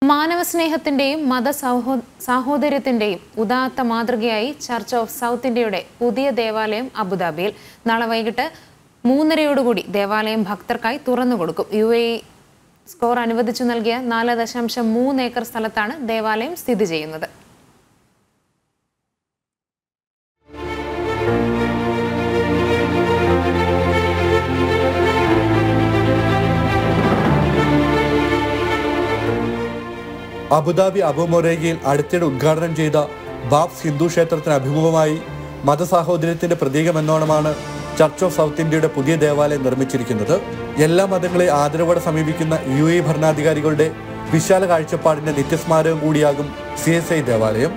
മാനവസ്നേഹത്തിന്റെയും മത സൗഹോ സാഹോദര്യത്തിന്റെയും ഉദാത്ത മാതൃകയായി church of south ഇന്ത്യയുടെ പുതിയ ദേവാലയം അബുദാബിയിൽ നാളെ വൈകിട്ട് മൂന്നരയോടുകൂടി ദേവാലയം ഭക്തർക്കായി തുറന്നുകൊടുക്കും യു എ സ്കോർ അനുവദിച്ചു നൽകിയ നാല് ദശാംശം മൂന്ന് ഏക്കർ സ്ഥലത്താണ് ദേവാലയം സ്ഥിതി ചെയ്യുന്നത് അബുദാബി അബുമൊരേഗയിൽ അടുത്തിടെ ഉദ്ഘാടനം ചെയ്ത ബാബ്സ് ഹിന്ദു ക്ഷേത്രത്തിന് അഭിമുഖമായി മതസാഹോദര്യത്തിന്റെ പ്രതീകമെന്നോണമാണ് ചർച്ച് ഓഫ് സൗത്ത് ഇന്ത്യയുടെ പുതിയ ദേവാലയം നിർമ്മിച്ചിരിക്കുന്നത് എല്ലാ മതങ്ങളെ ആദരവോടെ സമീപിക്കുന്ന യു എ ഭരണാധികാരികളുടെ വിശാല കാഴ്ചപ്പാടിന്റെ നിത്യസ്മാരകം കൂടിയാകും സി എസ് ഐ ദേവാലയം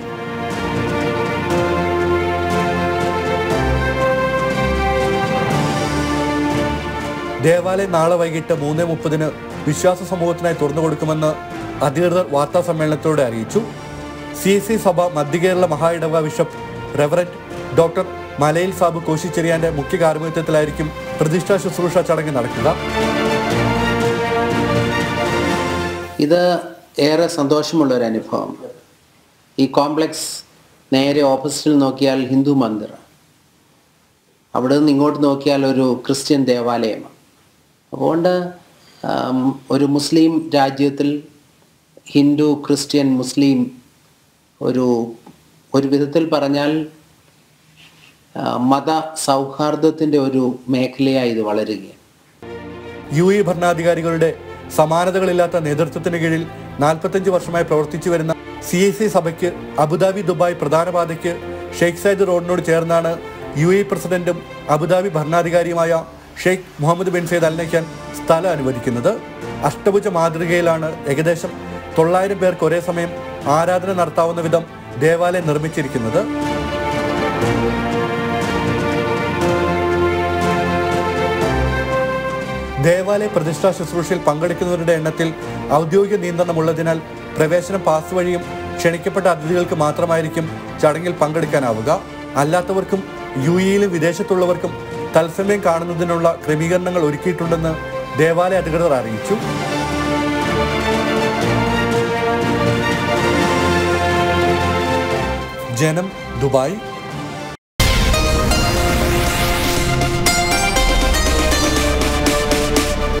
ദേവാലയം നാളെ വൈകിട്ട് മൂന്ന് മുപ്പതിന് വിശ്വാസ സമൂഹത്തിനായി തുറന്നു കൊടുക്കുമെന്ന് അധികൃതർ വാർത്താ സമ്മേളനത്തോടെ അറിയിച്ചു സി എസ് സി സഭ മധ്യകേരള മഹാ ഇടവക ബിഷപ്പ് റെവറന്റ് ഡോക്ടർ മലയിൽ സാബ് കോശിച്ചെറിയാന്റെ മുഖ്യ കാർമ്മികത്വത്തിലായിരിക്കും പ്രതിഷ്ഠാ ശുശ്രൂഷ ചടങ്ങ് നടക്കുക ഇത് ഏറെ സന്തോഷമുള്ള ഒരു അനുഭവം ഈ കോംപ്ലക്സ് നേരെ ഓപ്പോസിറ്റിൽ നോക്കിയാൽ ഹിന്ദു മന്ദിർ അവിടെ നിന്ന് ഇങ്ങോട്ട് നോക്കിയാൽ ഒരു ക്രിസ്ത്യൻ ദേവാലയമാണ് അതുകൊണ്ട് ആം, ഒരു മുസ്ലിം രാജ്യത്തിൽ ഹിന്ദു ക്രിസ്ത്യൻ മുസ്ലിം ഒരു ഒരു വിധത്തിൽ പറഞ്ഞാൽ ആ, മത സൗഹാർദ്ദത്തിൻ്റെ ഒരു മേഖലയായി ഇത് വളരുകയാണ് യു എ ഭരണാധികാരികളുടെ സമാനതകളില്ലാത്ത നേതൃത്വത്തിന് കീഴിൽ നാൽപ്പത്തഞ്ച് വർഷമായി പ്രവർത്തിച്ചു വരുന്ന സി എസ് സി സഭയ്ക്ക് അബുദാബി ദുബായ് പ്രധാന പാതയ്ക്ക് ഷെയ്ഖ് സൈദ് റോഡിനോട് ചേർന്നാണ് യു എ പ്രസിഡന്റും അബുദാബി ഭരണാധികാരിയുമായ Sheikh Mohammed bin Zayed Al Nahyan സ്ഥലം അനുവദിക്കുന്നത് അഷ്ടഭുജ മാതൃകയിലാണ് ഏകദേശം തൊള്ളായിരം പേർക്ക് ഒരേ സമയം ആരാധന നടത്താവുന്ന വിധം ദേവാലയം നിർമ്മിച്ചിരിക്കുന്നത് ദേവാലയ പ്രതിഷ്ഠാ ശുശ്രൂഷയിൽ പങ്കെടുക്കുന്നവരുടെ എണ്ണത്തിൽ ഔദ്യോഗിക നിയന്ത്രണമുള്ളതിനാൽ പ്രവേശനം പാസ് വഴിയും ക്ഷണിക്കപ്പെട്ട അതിഥികൾക്ക് മാത്രമായിരിക്കും ചടങ്ങിൽ പങ്കെടുക്കാനാവുക അല്ലാത്തവർക്കും യു എയിലും വിദേശത്തുള്ളവർക്കും തത്സമയം കാണുന്നതിനുള്ള ക്രമീകരണങ്ങൾ ഒരുക്കിയിട്ടുണ്ടെന്ന് ദേവാലയ അധികൃതർ അറിയിച്ചു ജനം ദുബായ്